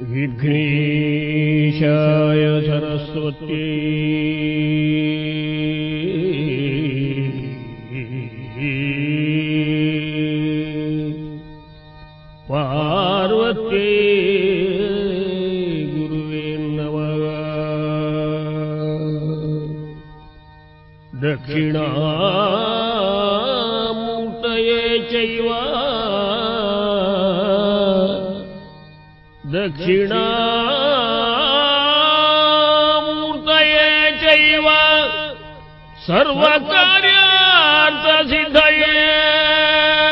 विघ्नेशाय सरस्वती पार्वती गुरुवे नमः दक्षिणामूर्तये चैव दक्षिणामूर्तये चैव सर्वकार्यार्थसिद्धये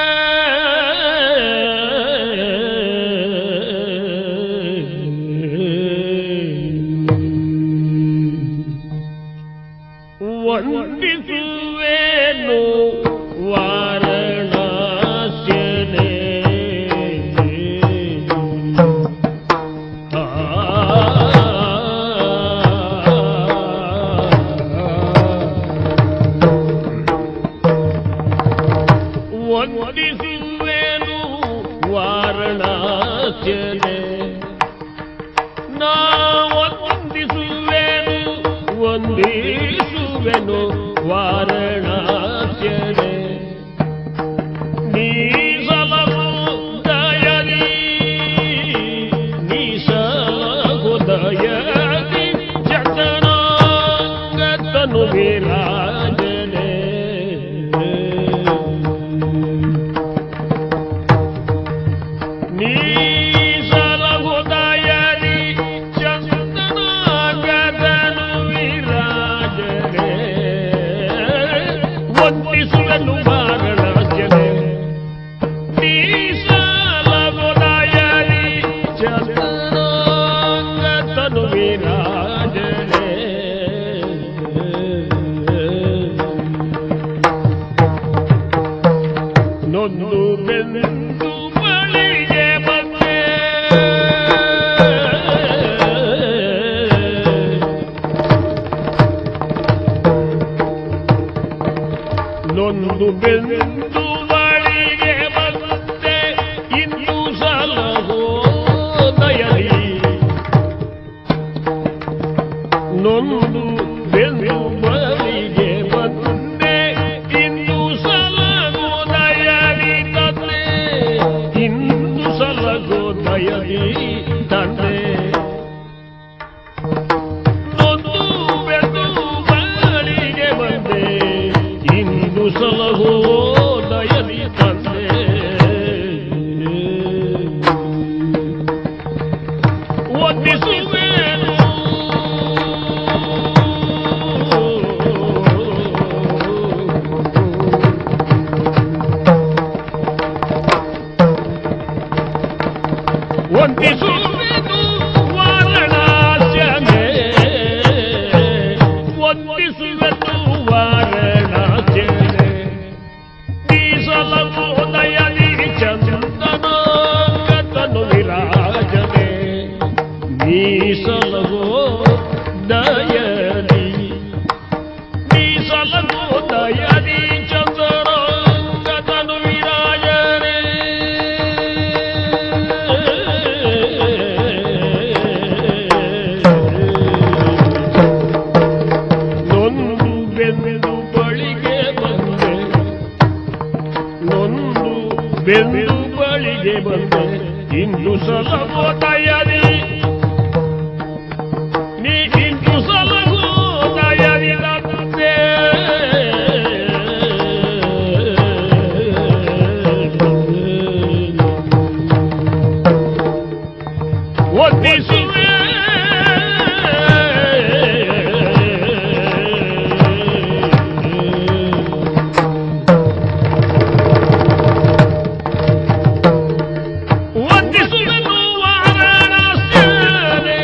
ವಂದಿಸುವೇನು ವಾರಣಾಸ್ಯನೇ ಆ ವಂದಿಸುವೇನು ವಾರಣಾಸ್ಯನೇ ನಾ ವಂದಿಸುವೆನು ವಂದಿಸುವೆನು ವಾರಣಾಸ್ಯನೇ ನೀ ಸಲಹು ದಯದಿ ನೀ ಸಲಹು ದಯದಿ ಜಗನಾಂಗತನು ವಿರಾಜನೆ ನೀ ಸಲಹು ದಯದಿ ಚಂದನಾಗತನು ವಿರಾಜನೆ ವಂದಿಸುವೆನು ವಾರಣಾಸ್ಯನೇ ನೀ ಸಲಹು ದಯದಿ ಚಂದನಾಗತನು ವಿರಾಜನೆ ನೊಂದು ಬೆಂದು ಬಳಿಗೆ ಬಂದೆ ನೊಂದು ಬೆಂದು ಬಳಿಗೆ ಬಂದೆ ಇಂದು ಸಲಹೋ ದಯದಿ ನೊಂದು ಬೆಂದು ಬಳಿಗೆ ಬಂದೆ ಇಂದು ಸಲಗೋ ದಯದಿ ತಂದೆ ಇಂದು ಸಲಗೋ ದಯದಿ ತಂದೆ ನೊಂದು ಬೆಂದು ಬಳಿಗೆ ಬಂದೆ ಇಂದು ಸಲಹೋ ದಯದಿ ತಂದೆ ವಂದಿಸುವೇನು ವಂದಿಸುವೆನು ವಾರಣಾಸ್ಯನೇ ವಂದಿಸುವೆನು ವಾರಣಾಸ್ಯನೇ ನೀಸಲವು ದಯದಿ ಚಂದನಾಂಗತನು ವಿರಾಜನೆ ನೀಸಲವೋ ದಯದಿ ನೀಸಲವೋ ದಯದಿ ಚಂದನಾಂಗತನು ವಿರಾಜನೆ ನೊಂದು ಬೆಂದು ಬಳಿಗೆ ಬಂದೆ ನೊಂದು ಬೆಂದು ಬಳಿಗೆ ಬಂದೆ ಇಂದು ಸಲಗೋ ದಯದಿ ನೀ ಇಂದು ಸಲಗೋ ದಯದಿ ತಂದೆ ವಂದಿಸುವೆ ವಂದಿಸುವೆನು ವಾರಣಾಸ್ಯನೇ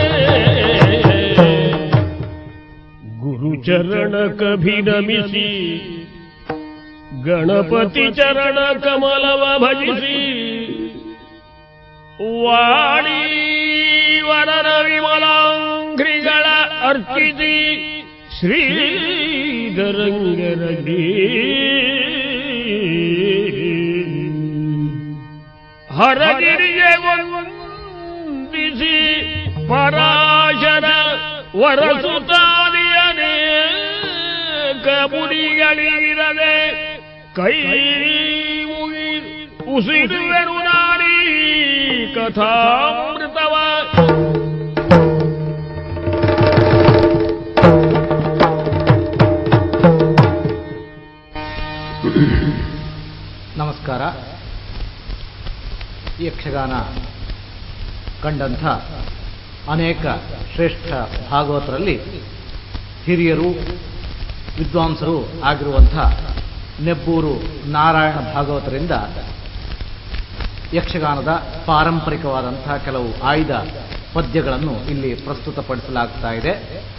ಗುರುಚರಣ ಕಭಿನಮಿಸಿ ಗಣಪತಿ ಚರಣ ಕಮಲವ ಭಜಿಸಿ ವಾಣಿ ವರನ ವಿಮಲಾಂಘ್ರಿಗಳ ಅರ್ಪಿಸಿ ಶ್ರೀಧರಂಗರಗಿ ಹರಗಿರಿಯ ಪರಾಶರ ವರಸುತ್ತಾದಿಯನೇ ಕಬುಡಿಗಳಿರದೆ ಕೈ ಮುಗಿ ಉಸಿರುವೆನು ನಾಡಿ ಕಥಾಮೃತವ ನಮಸ್ಕಾರ ಯಕ್ಷಗಾನ ಕಂಡಂಥ ಅನೇಕ ಶ್ರೇಷ್ಠ ಭಾಗವತರಲ್ಲಿ ಹಿರಿಯರು ವಿದ್ವಾಂಸರು ಆಗಿರುವಂಥ ನೆಬ್ಬೂರು ನಾರಾಯಣ ಭಾಗವತರಿಂದ ಯಕ್ಷಗಾನದ ಪಾರಂಪರಿಕವಾದಂಥ ಕೆಲವು ಆಯ್ದ ಪದ್ಯಗಳನ್ನು ಇಲ್ಲಿ ಪ್ರಸ್ತುತಪಡಿಸಲಾಗ್ತಾ ಇದೆ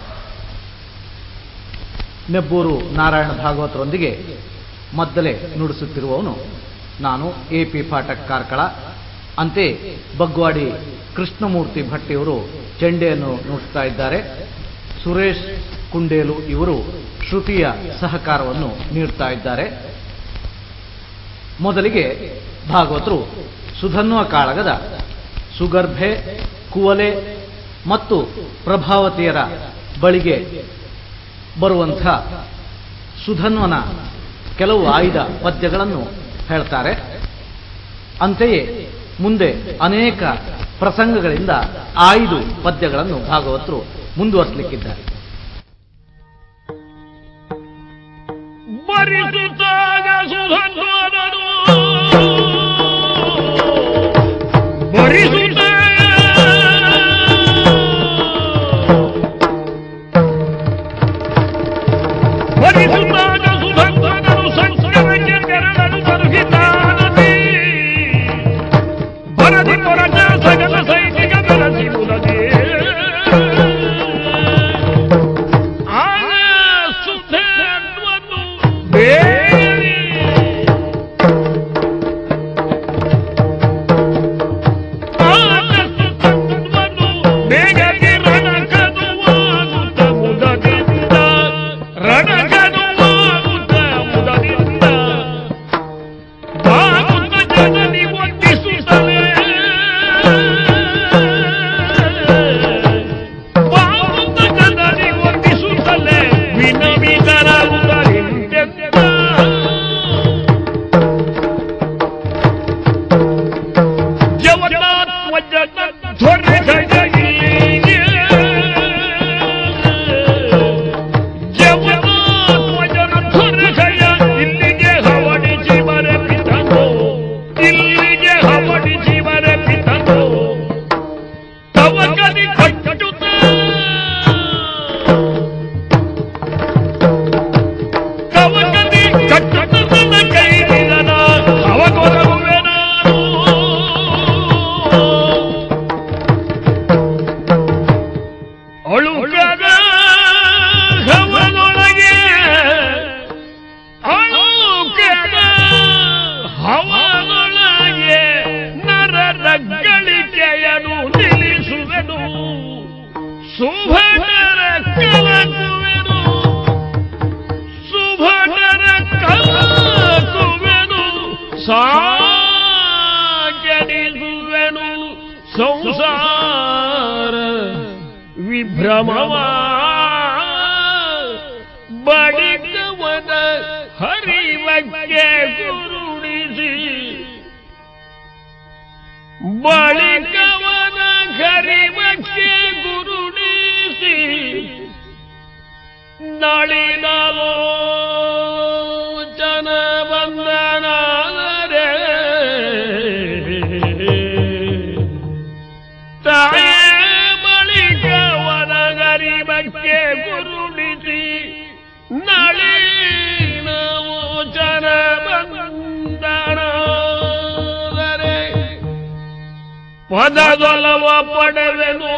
ನೆಬ್ಬೂರು ನಾರಾಯಣ ಭಾಗವತರೊಂದಿಗೆ ಮದ್ದಲೆ ನುಡಿಸುತ್ತಿರುವವನು ನಾನು ಎ ಪಿ ಪಾಠಕ್ ಕಾರ್ಕಳ ಅಂತೆ ಬಗ್ವಾಡಿ ಕೃಷ್ಣಮೂರ್ತಿ ಭಟ್ಟಿಯವರು ಚೆಂಡೆಯನ್ನು ನುಡಿಸ್ತಾ ಇದ್ದಾರೆ ಸುರೇಶ್ ಕುಂಡೇಲು ಇವರು ಶ್ರುತಿಯ ಸಹಕಾರವನ್ನು ನೀಡ್ತಾ ಇದ್ದಾರೆ ಮೊದಲಿಗೆ ಭಾಗವತರು ಸುಧನ್ವ ಕಾಳಗದ ಸುಗರ್ಭೆ ಕುವಲೆ ಮತ್ತು ಪ್ರಭಾವತಿಯರ ಬಳಿಗೆ ಬರುವಂಥ ಸುಧನ್ವನ ಕೆಲವು ಆಯ್ದ ಪದ್ಯಗಳನ್ನು ಹೇಳ್ತಾರೆ ಅಂತೆಯೇ ಮುಂದೆ ಅನೇಕ ಪ್ರಸಂಗಗಳಿಂದ ಆಯ್ದು ಪದ್ಯಗಳನ್ನು ಭಾಗವತರು ಮುಂದುವರಿಸಲಿಕ್ಕಿದ್ದಾರೆ ಬರಿಸುತ್ತಾಗ ಸುಧನ್ವನನು ಬರಿಸುತ್ತ ಬರಿಸುತ್ತಾಗ ಸುಧನ್ವನನು ಸಂಸ್ಕರಕ್ಕೆ ತೆರಳಲು ತರುಹಿತಾನದಿ ಬರದಿ ಪೊರಟ ಸಕಲ ಸೈನಿಕ ಬೆರಸಿ ಮುದದೆ ಆಗ ಸುಧನ್ವನು ಬೇರೆ ಆಗ ಸುಧನ್ವನು ಬೇಗನೆ ರಣಕನುವಾಗುತ್ತ ಮುದದಿಂದ ರಣಕನುವಾಗುತ್ತ ಮುದದಿಂದ ಬಾಗುತ್ತ ಜನನಿ ವಂದಿಸುತ್ತಲೇ ಬಾಗುತ್ತ ಜನನಿ ವಂದಿಸುತ್ತಲೇ ವಿನವಿತರಾಗುತ್ತಲಿಂದೆಂದ ಇಲ್ಲಿಗೆ ಹವಡಿಸಿ ಬರಪಿತನು ಇಲ್ಲಿಗೆ ಹವಡಿಸಿ ಬರಪಿತನು ತವಕದಿ ಕಟ್ಟುತ್ತ ಕವಕದಿ ಕಟ್ಟುತ್ತ ನನ್ನ ಕೈ ನಿಲ್ಲನ ಅವಗೊರಗುವೆ ನಾನು ಅಳುಕದ ಹವನೊಳಗೆ ಅಳುಕದ ಹವನೊಳಗೆ ನರರ ಗಳಿಕೆಯನು ನಿಲ್ಲಿಸುವೆನು ಸುಭಟರ ಕಲಕುವೆನು ಸುಭಟರ ಕಲಕುವೆನು ಸಾಗಣಿಸುವೆನು ಸಂಸಾರ ವಿಭ್ರಮವ ಬಡಿಕವನ ಹರಿವಕ್ಕೆ ಗುರುಡಿಸಿ ಬಳಿಕವನ ಹರಿವಕ್ಕೆ ಗುರುಡಿಸಿ ನಳಿನಲೋ ಜನ ಬಂದನಾದರೆ ತಾಯೇ ಬಳಿಕವನ ಗರಿಬಕ್ಕೆ ಗುರುಡಿಸಿ ನಳಿನವೋ ಜನ ಬಂದನಾದರೆ ಪದದೊಲವ ಪಡೆವೆನು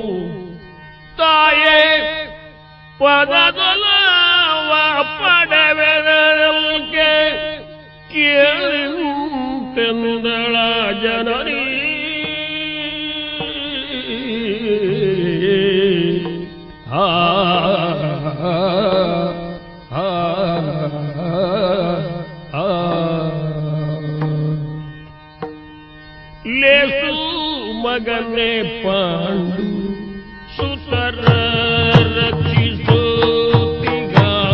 ತಾಯೇ ಪದದೊಲವ ಪಡೆವೆನಲ್ಗೆ ಕೇಳಿಂತೆಂದಳ ಜನನಿ ಆ ಆ ಆ ಲೇಸು ಮಗನೇ ಪಾಂಡು ಸುತರ ರಕ್ಷಿಸೋತಿಗ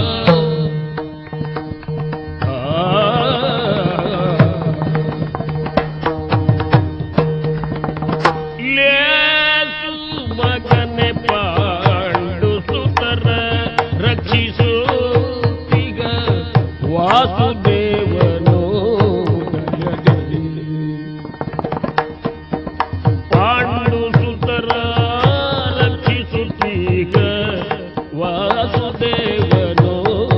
ಲೇಸು ಮಗನೆ ಪಾಂಡು ಸುತರ ರಕ್ಷಿಸೋತಿಗ ವಾಸುದೇವನೋ ದಯದಲ್ಲಿ ಪಾಂಡು ಸುತರ ರಕ್ಷಿಸುತ್ತೀಗ ವಾಸುದೇವನೋ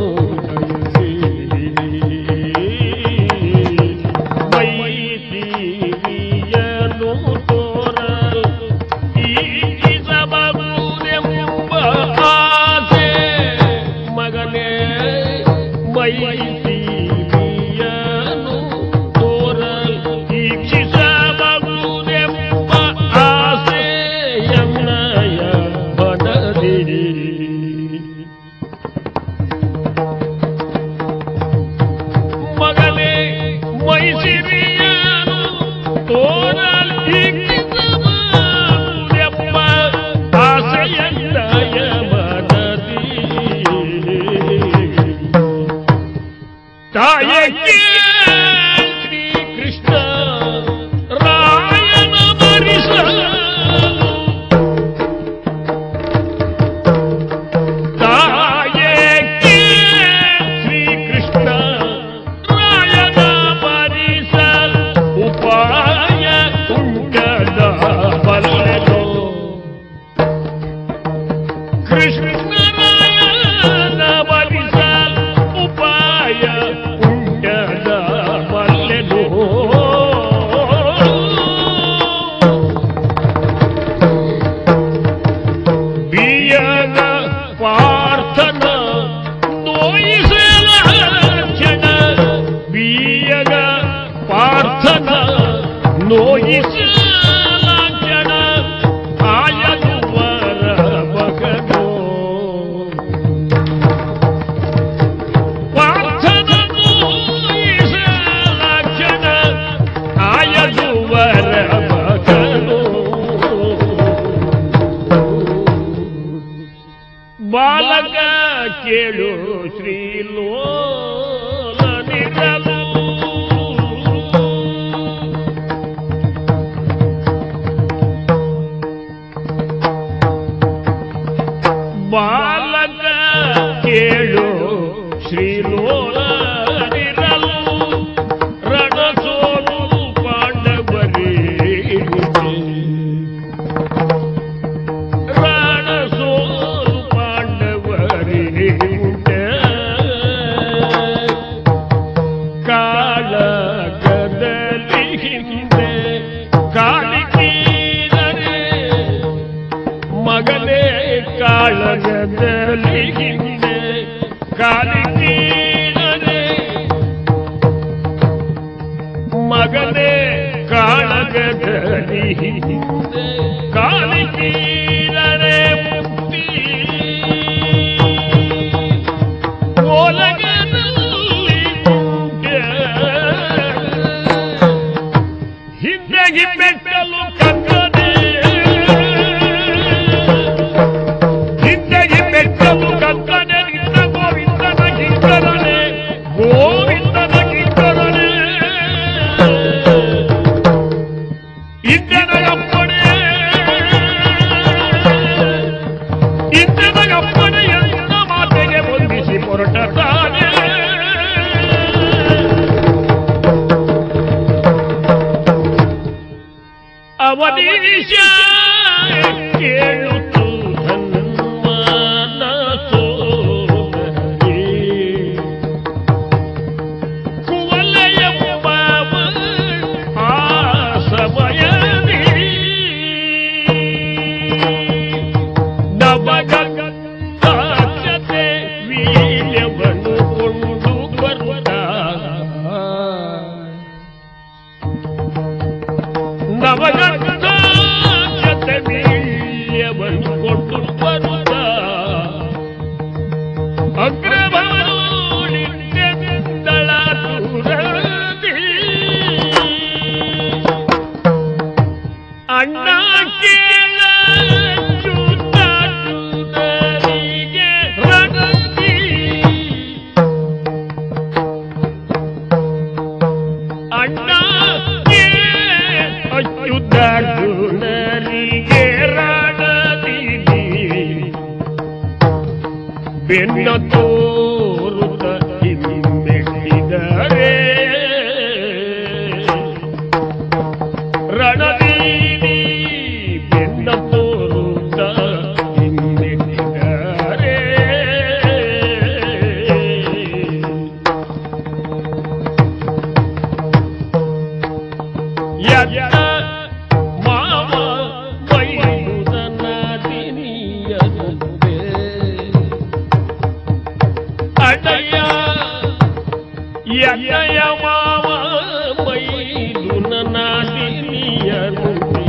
ಮೈಸೀರಿಯನು ತೋರ ಈಗಿಸಬಹುದೆಂಬ ಆಸೆ ಮಗನೇ ಮೈಸೀರಿಯನು ತೋರ ಈಕ್ಷಿಸಬಹುದೆಂಬ ಆಸೆ ಎನ್ನಯ ಮನದಿ ಮಗನೇ ಮೈಸಿರಿಯನು ತೋರಲ್ ಈಕ್ಷಿಸಬಹುದೆಂಬ ಆಸೆಯನ್ನಯ ಮನದಿ ತಾಯಕ್ಕೆ ಶ್ರೀ ಕೃಷ್ಣ ರಾಯನ ಬರಿಸಲು ತಾಯಕ್ಕೆ ಶ್ರೀ ಕೃಷ್ಣ ರಾಯನ ಬರಿಸಲು ಉಪಾಯ ಉಂಟದ ಬಲ್ಲೆದು ಕೃಷ್ಣರಾಯನ ಬಲಿಸಲ್ ಉಪಾಯ ಉಂಟದ ಬಲ್ಲೆನು ಬಿಯನ ಪಾರ್ಥನ ನೋಯಿಸಲ ಕ್ಷಣ ಬಿಯಗ ಪಾರ್ಥನ ನೋಯಿಸಲ ಕ್ಷಣ ಆಯದುವರ ಮಗನೋ ಪಾರ್ಥನ ನೋಯಿಸಲ ಕ್ಷಣ ಆಯದುವರ ಮಗನೋ ಬಾಲಕ ಕೇಳು ಶ್ರೀಲೋಲನಿರಲು ಬಾಲಕ ಕೇಳು ಶ್ರೀಲೋಲನಿರಲು ರಣಸೋಲು ಪಾಂಡವರೇ ರಣಸೋಲು ಪಾಂಡವರೇ ಕಾಳ ಕದಲಿ ಹಿಂದೆ ಕಾಲಿಕೀರರೆ ಮಗನೇ ಕಾಳಗದಲ್ಲಿ ಹಿಂದೆ ಕಾಲಿಕೀರರೆ ಮಗನೇ ಕಾಳಗದಲ್ಲಿ ಹಿಂದೆ ಕಾಲಿಕೀರರೆ ಮುಕ್ತಿ ಓಲಗದಲ್ಲಿ ಉಂಟೆ. ಹಿಂದೆ ಹಿಮ್ಮೆಟ್ಟಲು ಕಕ್ಕನೆ ಹಿಂದೆ ಹಿಮ್ಮೆಟ್ಟಲು ಕಕ್ಕನೆ ನಿನ್ನ ಗೋವಿಂದನ ಕಿಂಕರನೆ ಗೋವಿಂದನ ಕಿಂಕರನೆ ಇಂದನಗಪ್ಪಣೆ ಇಂದನಗಪ್ಪಣೆ ಎನ್ನ ಮಾತೆಗೆ ಹೊಂದಿಸಿ ಹೊರಟ ತಾನೆ ಅವನೀಶ ಕೇಳುತ್ತು ಧನ್ಮನ ಸೋದರಿ ಕುವಲಯಂಬವ ಆ ಸಮಯದಿ ನವಗಂಗಾಕ್ಷತೆ ವೀರ್ಯವನ್ನು ಕೊಂಡು ಬರುತ್ತ ನವಗಂಗಾಕ್ಷತೆ ವೀರ್ಯವನ್ನು ಕೊಂಡು ಬರುತ್ತ ಅಗ್ರಭವನೋಳಿದ್ದೆಂದಳ ದೂರದಿ ಅಣ್ಣ ಬೆನ್ನ ತೋರುತ್ತ ಹಿಮ್ಮೆಟ್ಟಿದರೆ ರಣದೀನಿ ಬೆನ್ನ ತೋರುತ್ತ ಹಿಮ್ಮೆಟ್ಟಿದರೆ ಯಜ್ಞ ಮಾವ ವೈರುದನ ದಿನಿಯದುವೆ ಅಡಯ ಯಜ್ಞಯ ಮಾವ ವೈರುದನ ದಿನಿಯದುವೆ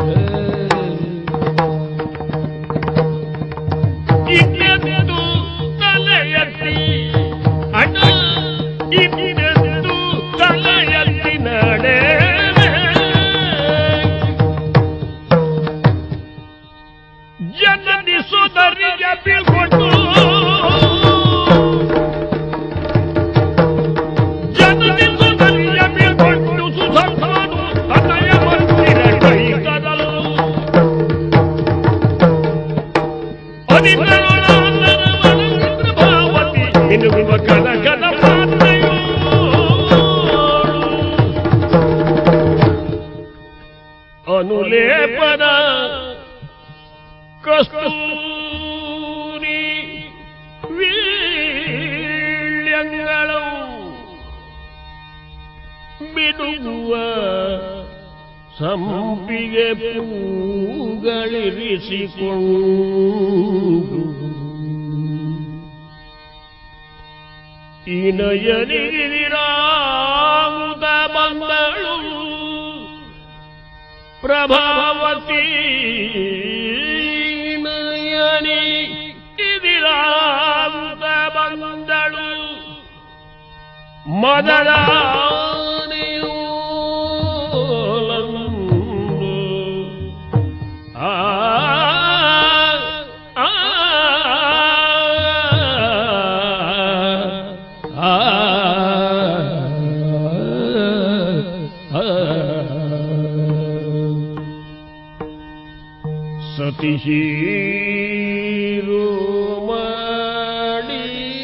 ಇನ್ನೆಂದು ತಲೆಯತ್ತಿ ಅಣ್ಣ ಇನ್ನೆಂದು ತಲೆಯತ್ತಿ ನಡೆ ಜನನಿ ಸೋದರಿಗೆ ಬೀಳ್ಕೊಂಡು ಜನನಿ ಸೋದರಿಗೆ ಬೀಳ್ಕೊಂಡು ಸುಧರ್ಮನು ತನಯ ಮಂದಿರ ಕೈಗದಲು ಭಾವತಿ ಮಿನುಗುವ ಕನಕದ ಪಾತ್ರೆಯು ಅನುಲೇಪನ ಕಸ್ತೂರಿ ವೀಳ್ಯಗಳು ಬಿಡುವ ಸಂಪಿಗೆ ಪೂಗಳಿರಿಸಿಕೊಂಡು ಇನಯನಿಗಿರಾವುದ ಬಂದಳು ಪ್ರಭಾವತಿ ನಯನಿ ಇದಿರಾವುದ ಬಂದಳು ಮದರಾಣಿಯೋಲಂದು ಆ ಆ ಆ ಸತಿಶೀರು ಮಾಡಿ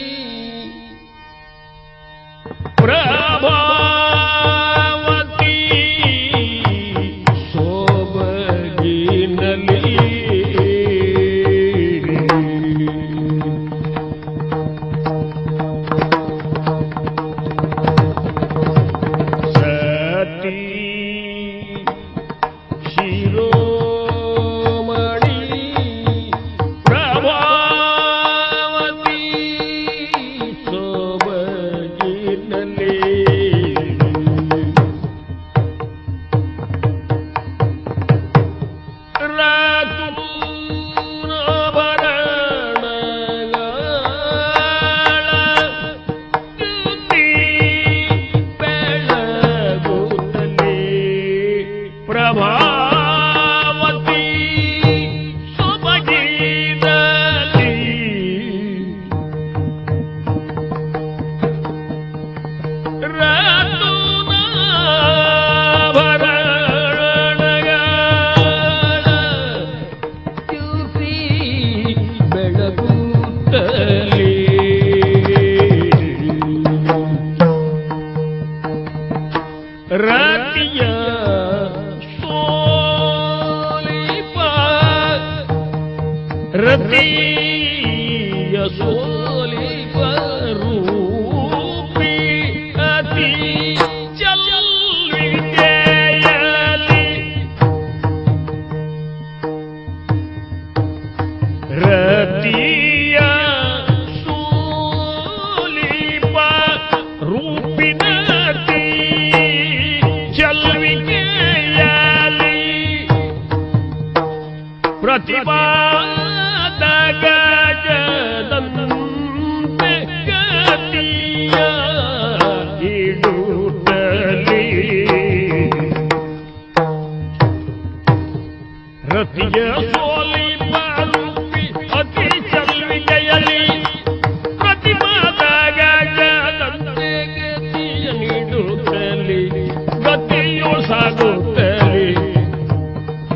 ಪ್ರಭಾವತಿ ಸೋಬಗಿನಲ್ಲಿ ಸತಿ ಶಿರೋಮಣಿ ಪ್ರಭಾವತಿ ಸೋಬಗಿನಲ್ಲಿ ಪ್ರಭಾವತಿ ಸೊಬಗಿನಲ್ಲಿ ರಾತಿಯ ಸೋಲಿಪ ರತಿಯ ಸೋಲಿಪ ರೂಪಿ ಅತಿ ಚಲ್ವಿಕೆಯಲಿ ರತಿಯ ಸೋಲಿಪ ರೂಪಿನತಿ ಚಲ್ವಿಕೆಯಲಿ ಪ್ರತಿಪಾದ ಗಜದಂತೆ ಗತಿಯ ಇಡುತ್ತಲಿ ರತಿಯ ಸೋಲಿ ರೂಪಿ ಅತಿ ಚಲ್ವಿಕೆಯಲಿ ಪ್ರತಿಪಾದ ಗಜದಂತೆ ಗತಿಯ ನೀಡುತ್ತಲಿ ಗತಿಯು ಸಾಗುತ್ತಲಿ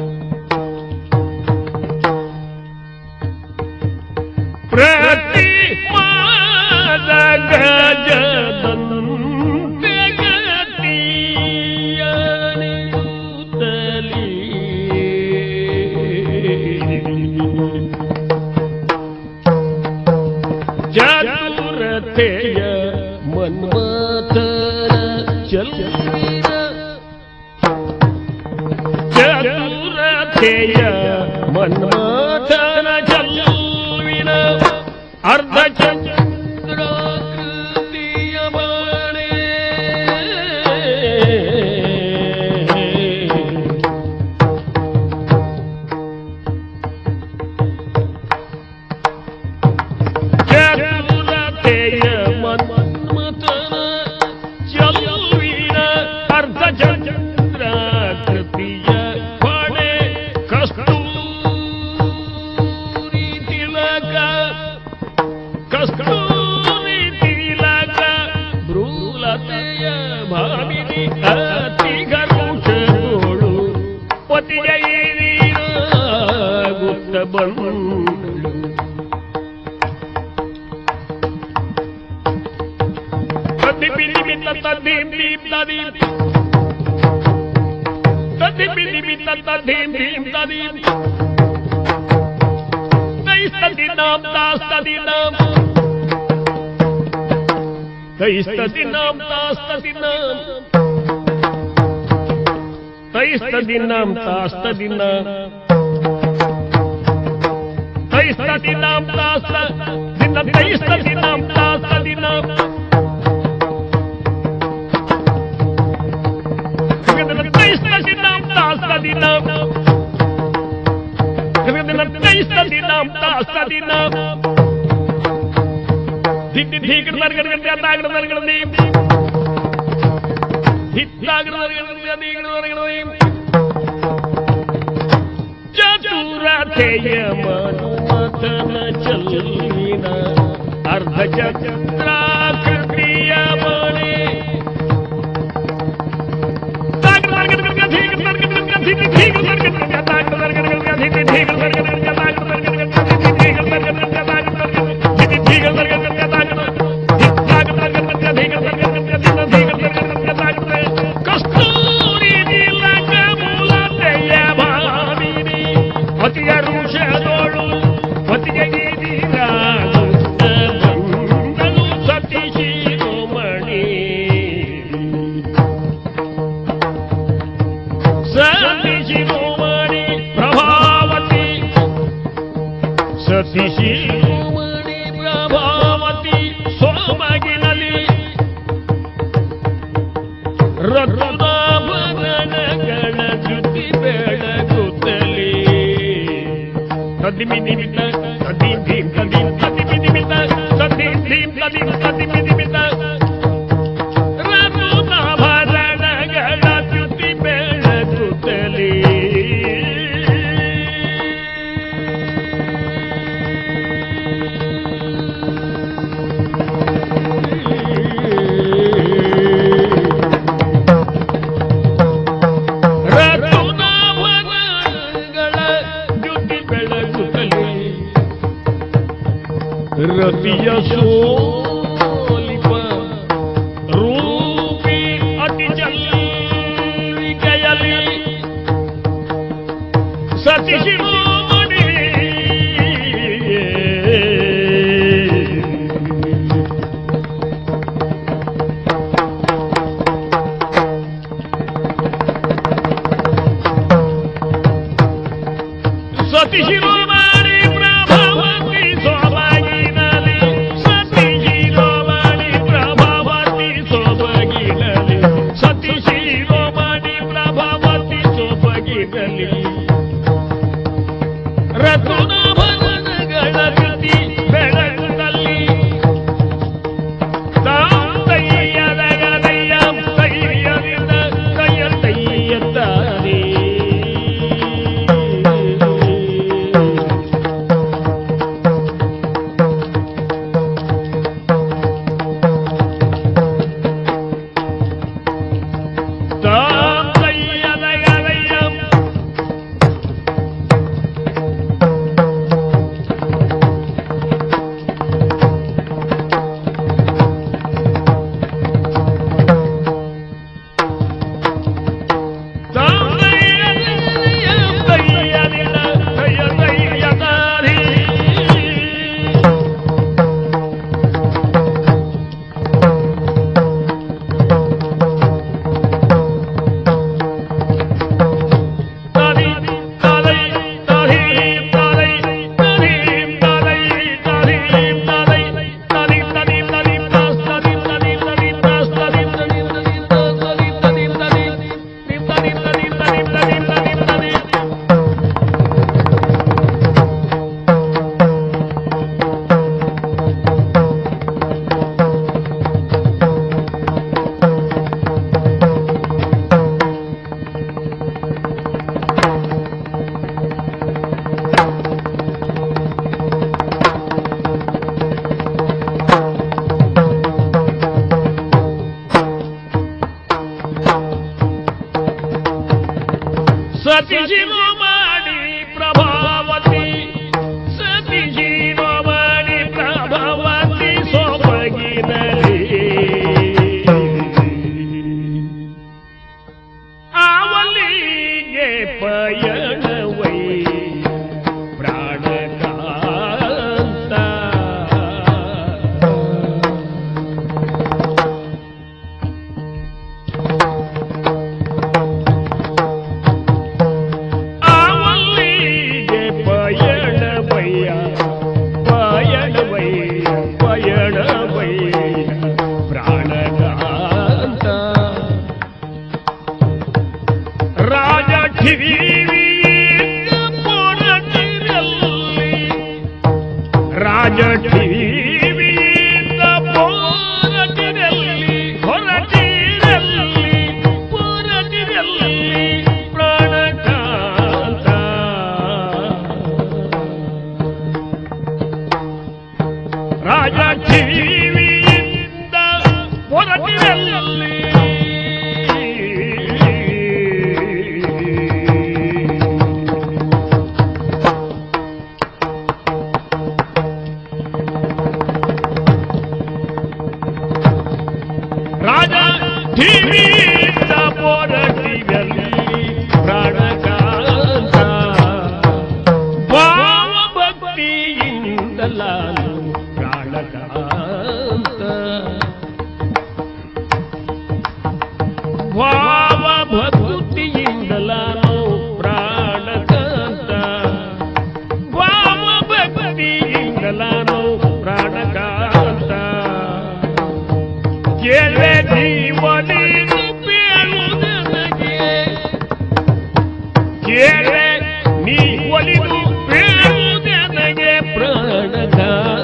ಪ್ರತಿ ಚತುರತೆಯ ಮನ್ಮಥನ ಚಲ್ವಿನ ಚತುರತೆಯ ಮನ್ಮಥನ ಚಲ್ವಿನ ಅರ್ಧ ಚಂದ್ರಾಕೃತಿಯ ಬಾಣೆ ಚತುರತೆಯ ಮನ್ಮಥನ ಚಲುವಿನ ಅರ್ಧ ಚಂದ್ರಾಕೃತಿಯ ಪಡೆ ಕಸ್ತೂರಿ ತಿಲಕ ಕಸ್ತೂರಿ ತಿಲಕ ಭ್ರೂಲತೆಯ ಭಾಮಿನಿ ಅತಿ ಗರುಷಗೋಳು ಪತಿಯ ಗುತ್ತ ಬಂದು ತದ್ದಿ ಬಿಲ್ಲಿ ಬಿತ್ತ ತದ್ದೀಂ ದೀಂ ತದೀಂ ತದ್ದಿ ಬಿಲ್ಲಿ ಬಿತ್ತ ತದ್ದೀಂ ದೀಂ ತದೀಂ ತೈಸ್ತದಿನಾಂ ತಾಸ್ತದಿನಾಂ ತೈಸ್ತದಿನಾಂ ತಾಸ್ತದಿನಾಂ ತೈಸ್ತದಿನಾಂ ತಾಸ್ತದಿನಾಂ ತೈಸ್ತದಿನಾಂ ತಾಸ್ತ ದಿನ ತೈಸ್ತದಿನಾಂ ತಾಸ್ತದಿನಾಂ ತೈಸ್ತದಿನಾಂ ತಾಸ್ತದಿನಾಂ ತೈಸ್ತದಿನಾಂ ತಾಸ್ತದಿನಾಂ ದಿಟ್ಟಿ ಧೀಕಡ ನರ್ಗಡ ತಾಗಡ ನರ್ಗಡ ನೀಂ ಹಿತ್ತಾಗಡ ನರ್ಗಡ ನೀಗಡ ನರ್ಗಡ ಚತುರತೆಯ ಮನುಮತನ ಚಲ್ಲಿನ ಅರ್ಧ ಚಂದ್ರಾಕೃತಿಯ ಮಣೆ ಕಸ್ತೂರಿ ನೀಲಕ ಮೂಲತೆಯ ಭಾಮಿನಿ ಪತಿಯ ಋಷದೋಳು ಪತಿಗೆ ಬಂದಳು ಸತಿ ಶಿರೋಮಣಿ ಸತಿ ಶಿರೋಮಣಿ ಪ್ರಭಾವತಿ ಸತಿ ಶಿರೋಮಣಿ ಪ್ರಭಾವತಿ ಸೋಮಗಿನಲ್ಲಿ ರತ್ನಾಭರಣಗಳ ಜುತಿ ಬೆಳಗುತ್ತಲೇ ತದಿಮಿ ನಿಮಿತ್ತ ತದೀಂ ಧೀಂ ತದೀಂ ತದಿಮಿ ನಿಮಿತ್ತ ತದೀಂ ಧೀಂ ತದೀಂ ತದಿಮಿ ನಿಮಿತ್ತ ರತ್ನಾಭರಣಗಳ ಜುತಿ ಬೆಳಗುತ್ತಲೇ ರತ್ನಾಭರಣಗಳ ಜುತಿ ಬೆಳಗುತ್ತಲೇ ರತಿಯ ಸೋಲಿಪ ರೂಪಿ ಅತಿ ಜಲ್ಲಿಕೆಯಲಿ ಸತಿ ಶಿರೋಮಣಿ ಸತಿ ಶಿರೋಮಣಿ ಪ್ರಭಾವತಿ ಸೋಮಗಿನಲಿ ಸತಿ ಶಿರೋಮಣಿ ಪ್ರಭಾವತಿ ಸೋಮಗಿನಲಿ ಸತಿ ಶಿರೋಮಣಿ ಪ್ರಭಾವತಿ ಸೋಮಗಿನಲಿ ರತ್ನಾಭರಣಗಳ ಕೃತಿ ಬೆಳಗುತ್ತಲ್ಲಿ ತಾಂತಯ್ಯದಗದಯ್ಯಂ ತಯ್ಯದಿಂದ ಕೈಯ ತಯ್ಯತ್ತಾರೆ ತಾಂತಯ್ಯದಗದಯ್ಯಂ ರಾಜ ಟಿವಿಯಿಂದ ಹೊರಟಿರಲ್ಲಿ ಹೊರಟಿರಲ್ಲಿ ಹೊರಟಿರಲ್ಲಿ ಪ್ರಾಣಕಾಂತ ರಾಜ ಟಿವಿಯಿಂದ ಹೊರಟಿರಲ್ಲಿ ರಾಜ ಟಿವಿಯಿಂದ ಹೊರಟಿರಲ್ಲಿ ಪ್ರಾಣಕಾಂತ ಭಾವ ಭಕ್ತಿಯಿಂದಲಾನು ಪ್ರಾಣಕಾಂತ ಭಾವ ಭಕ್ತಿಯಿಂದಲಾನು ಪ್ರಾಣಕಾಂತ ಭಾವ ಭಕ್ತಿಯಿಂದಲಾನು ಪ್ರಾಣಕಾಂತ ಕೇಳೆ ಜೀವನಿಗೂ ಬೇಳುವುದನಗೆ ಕೇಳೆ ನೀ ಒಲಿದು ಬೇಳುವುದನಗೆ ಪ್ರಾಣಕಾಂತ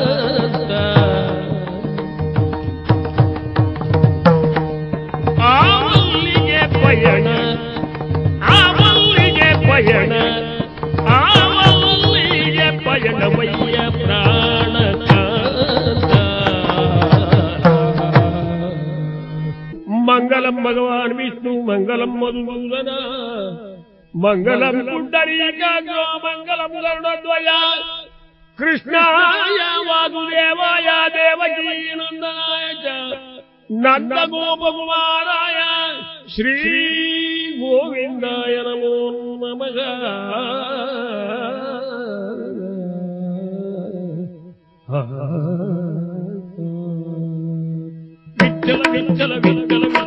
ಆವಲ್ಲಿಗೆ ಪಯಣ ಆವಲ್ಲಿಗೆ ಪಯಣ ಆವಲ್ಲಿಗೆ ಪಯಣವಯ್ಯ ಪ್ರಾಣಕಾಂತ ಮಂಗಲಂ ಭಗವಾನ್ ವಿಷ್ಣು ಮಂಗಲಂ ಮಧುಸೂದನ ಮಂಗಲಂ ಪುಂಡರೀಕಾಗ್ರೋ ಮಂಗಲಂ ಗರುಡದ್ವಯ ಕೃಷ್ಣಾಯ ವಾಸುದೇವಾಯ ದೇವಕೀ ನಂದನಾಯ ಚ ನಂದ ಗೋಪಕುಮಾರಾಯ ಶ್ರೀ ಗೋವಿಂದಾಯ ನಮೋ ನಮಃ ವಿಠಲ ವಿಠಲ ವಿಠಲ